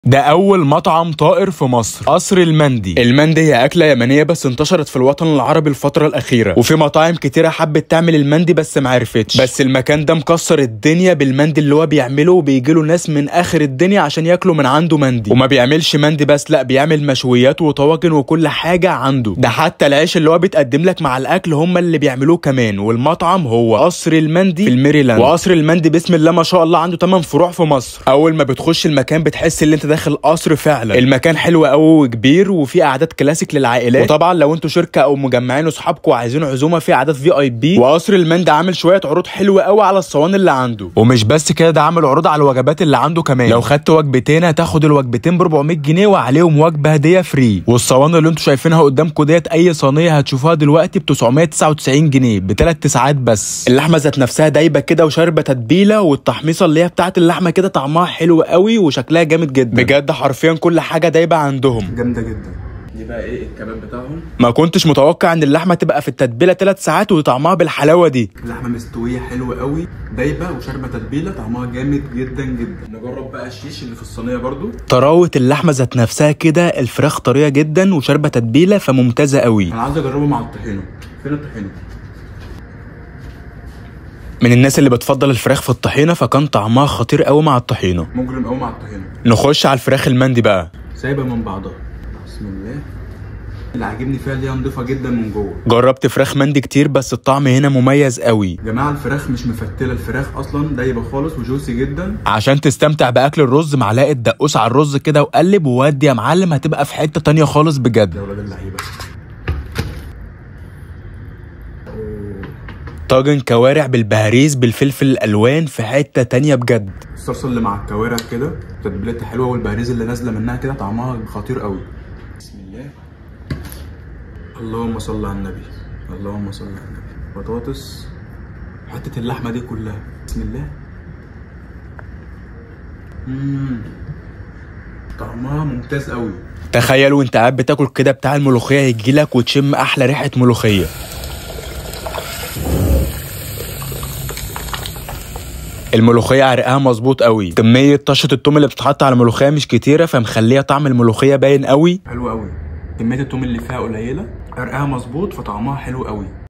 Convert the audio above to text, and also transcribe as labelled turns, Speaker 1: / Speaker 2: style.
Speaker 1: ده أول مطعم طائر في مصر قصر المندي المندي هي أكلة يمنية بس انتشرت في الوطن العربي الفترة الأخيرة وفي مطاعم كتيرة حبت تعمل المندي بس معرفتش بس المكان ده مكسر الدنيا بالمندي اللي هو بيعمله وبيجيله ناس من آخر الدنيا عشان ياكلوا من عنده مندي وما بيعملش مندي بس لا بيعمل مشويات وطواجن وكل حاجة عنده ده حتى العيش اللي هو بيتقدم لك مع الأكل هم اللي بيعملوه كمان والمطعم هو قصر المندي في الميريلاند وقصر المندي بسم الله ما شاء الله عنده 8 فروع في مصر أول ما بتخش المكان بتحس ان انت داخل قصر فعلا المكان حلو قوي وكبير وفي قعدات كلاسيك للعائلات وطبعا لو انتوا شركه او مجمعين اصحابكم وعايزين عزومه في قعدات في اي بي وقصر المندي عامل شويه عروض حلوه قوي على الصواني اللي عنده ومش بس كده ده عامل عروض على الوجبات اللي عنده كمان لو خدت وجبتين هتاخد الوجبتين ب 400 جنيه وعليهم وجبه هديه فري والصواني اللي انتوا شايفينها قدامكم ديت اي صينيه هتشوفوها دلوقتي ب 999 جنيه بثلاث ساعات بس اللحمه ذات نفسها دايبه كده وشاربه تتبيله والتحميصه اللي هي بتاعت اللحمه كده طعمها حلو قوي وشكلها جامد جدا بجد حرفيا كل حاجه دايبه عندهم
Speaker 2: جامده جدا دي بقى ايه الكباب بتاعهم
Speaker 1: ما كنتش متوقع ان اللحمه تبقى في التتبيله ثلاث ساعات وطعمها بالحلاوه دي
Speaker 2: اللحمه مستويه حلوه قوي دايبه وشاربه تتبيله طعمها جامد جدا جدا نجرب بقى الشيش اللي في الصينيه برضو
Speaker 1: طراوه اللحمه ذات نفسها كده الفراخ طريه جدا وشاربه تتبيله فممتازه قوي
Speaker 2: انا عايز اجربه مع الطحينه فين الطحينه
Speaker 1: من الناس اللي بتفضل الفراخ في الطحينه فكان طعمها خطير قوي مع الطحينه
Speaker 2: مجرم قوي مع الطحينه
Speaker 1: نخش على الفراخ المندي بقى
Speaker 2: سايبه من بعضها بسم الله اللي عاجبني فيها اللي هي نضيفه جدا من جوه
Speaker 1: جربت فراخ مندي كتير بس الطعم هنا مميز قوي
Speaker 2: يا جماعه الفراخ مش مفتله الفراخ اصلا دايبه خالص وجوسي جدا
Speaker 1: عشان تستمتع باكل الرز معلقه دقوس على الرز كده وقلب وودي يا معلم هتبقى في حته تانية خالص بجد
Speaker 2: يا ولاد اللعيبه
Speaker 1: طاجن كوارع بالبهاريز بالفلفل الالوان في حته تانية بجد
Speaker 2: الصلصه اللي مع الكوارع كده تتبيلتها حلوه والبهريز اللي نازله منها كده طعمها خطير قوي بسم الله اللهم صل على النبي اللهم صل على النبي بطاطس حته اللحمه دي كلها بسم الله مم. طعمها ممتاز قوي
Speaker 1: تخيل وانت قاعد بتاكل كده بتاع الملوخيه يجيلك وتشم احلى ريحه ملوخيه الملوخيه عرقها مظبوط قوي كميه طشه التوم اللي بتتحط على الملوخيه مش كتيره فمخليه طعم الملوخيه باين قوي
Speaker 2: حلو قوي كميه التوم اللي فيها قليله عرقها مظبوط فطعمها حلو قوي